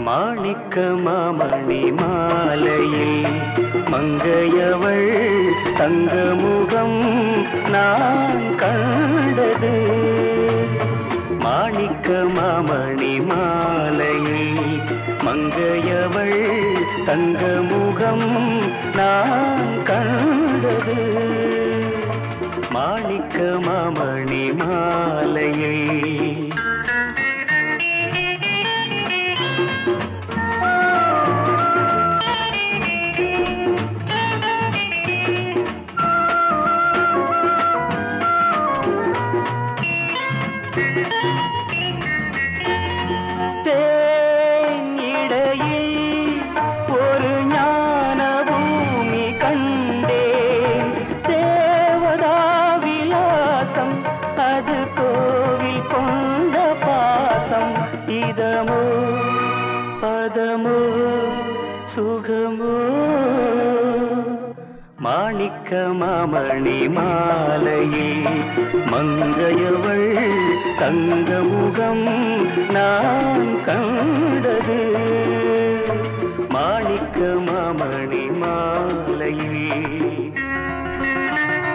மாணிக்க மாமணி மாலையில் மங்கையவள் தங்கமுகம் நான் கண்டது மாணிக்க மாமணி மாலையில் மங்கையவள் தங்கமுகம் நான் கண்டது மாணிக்க மாமணி மாலையில் தேனிடையில் ஒரு ஞான பூமி கண்டேன் தேவதாவிலாசம் அது கோவில் கொண்ட பாசம் இதமோ பதமோ சுகமோ மாணிக்க மாமணி மாலையில் மங்கையவள் தங்கமுகம் நான் கண்டது மாணிக்க மாமணி மாலையில்